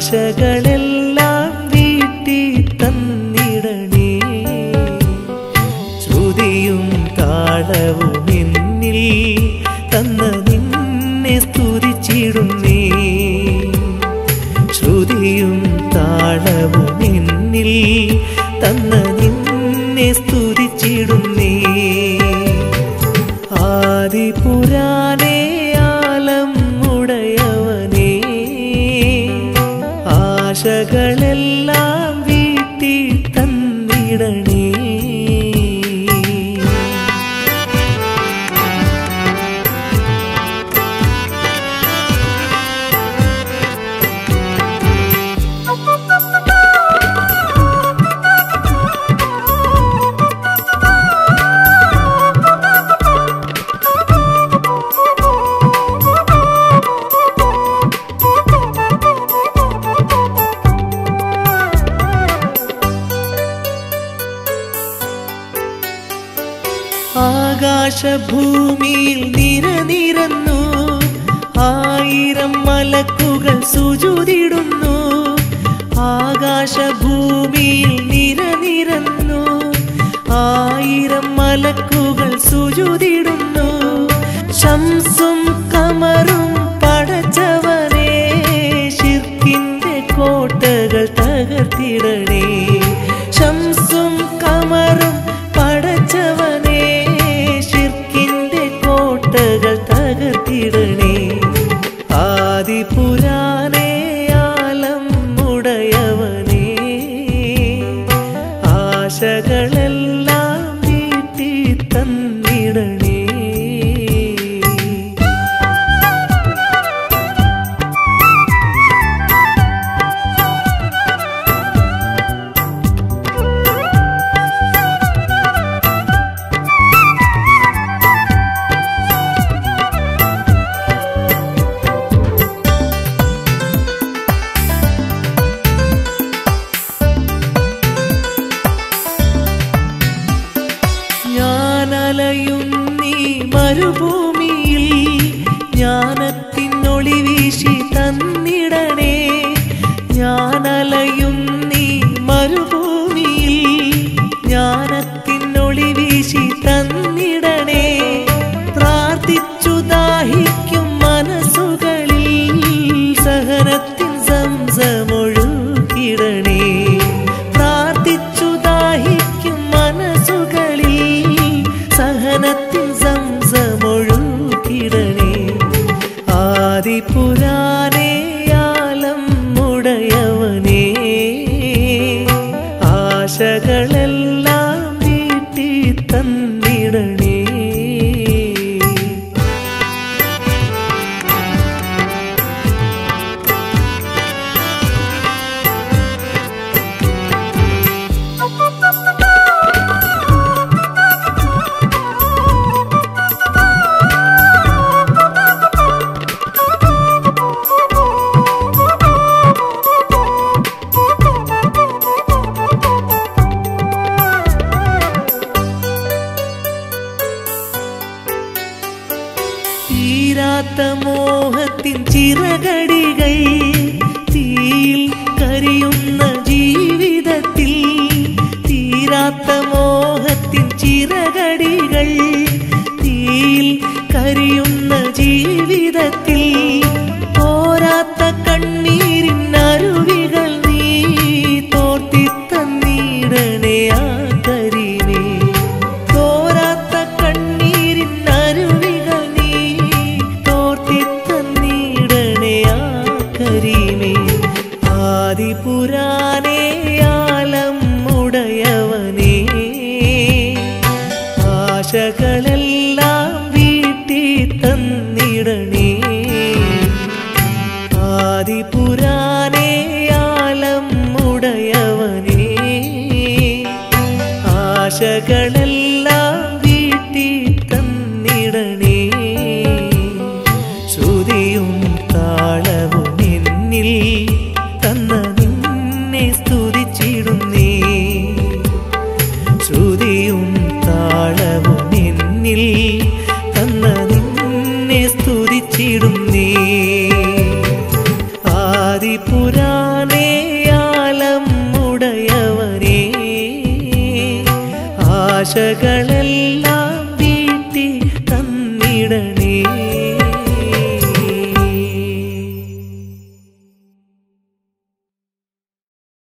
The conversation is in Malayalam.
ആശകളെല്ലാം വീട്ടി തന്നിടണേ ശ്രുതിയും താളവും എന്നിൽ തന്ന നിന്നെ സ്തുതിച്ചിടുന്നേ ശ്രുതിയും താളവും എന്നിൽ തന്ന നിന്നെ സ്തുതിച്ചിടുന്നേ ആദിപുരാനേ ആലം ഉടയവനേ ആശകളെല്ലാം വീട്ടി തന്നിടണേ ആകാശഭൂമിയിൽ നിരനിരന്നു ആയിരം മലക്കുകൾ സുജുതിടുന്നു ആകാശഭൂമിയിൽ നിരനിരന്നു ആയിരം മലക്കുകൾ സുജുതിടുന്നു ശംസും കമറും പടച്ചവനെ ശിർക്കിന്റെ കോട്ടകൾ തകർത്തിടണേ ശംസും കമറും പടച്ചവനെ ശിർക്കിന്റെ കോട്ടകൾ തകർത്തിടണേ ആദിപുരാനേ ആലം ഉടയവനേ ആശകളെല്ലാം വീട്ടി തന്നിടണേ ഞാനലയുന്നീ മരുഭൂമിയിൽ ജ്ഞാനത്തിനൊളി വീശി തന്നിടണേ ഞാനലയുന്നീ മരുഭൂമിയിൽ ജ്ഞാനത്തിനൊളി വീശി തന്നിടണേ പ്രാർത്ഥിച്ചു ദാഹിക്കും മനസ്സുകളിൽ സഹനത്തിൻ സംസമൊഴുകിടണേ പ്രാർത്ഥിച്ചു ദാഹിക്കും മനസ്സുകളിൽ സഹനത്തിൻ സംസമൊഴുകിടണേ ആദിപുരാനേ ആലം ഉടയവനേ ആശകളെല്ലാം വീട്ടി തന്നിടണേ തീരാത്ത മോഹത്തിൻ ചിറകടികൾ തീയിൽ കരിയുന്ന ജീവിതത്തിൽ തീരാത്ത മോഹത്തിൻ ചിറകടികൾ തീയിൽ കരിയുന്ന ജീവിതത്തിൽ പോരാത്ത കണ്ണീരിൻ അരുവികൾ നീ തോർത്തി തന്നിടണേ ആ കരിമേ തോരാത്ത കണ്ണീരിൻ അരുവികൾ നീ തോർത്തി തന്നിടണേ ആ കരീമേ ആദിപുരാനേ ആലം ഉടയവനേ ആശകളെല്ലാം വീട്ടി തന്നിടണേ ആദിപുരാനേ ആലം ഉടയവനേ ആശകളെല്ലാം വീട്ടി തന്നിടണേ ശ്രുതിയും താളവും എന്നിൽ തന്ന നിന്നെ സ്തുതിച്ചിടുന്നേ ശ്രുതിയും താളവും എന്നിൽ തന്ന നിന്നെ സ്തുതിച്ചിടുന്നേ ആദിപുര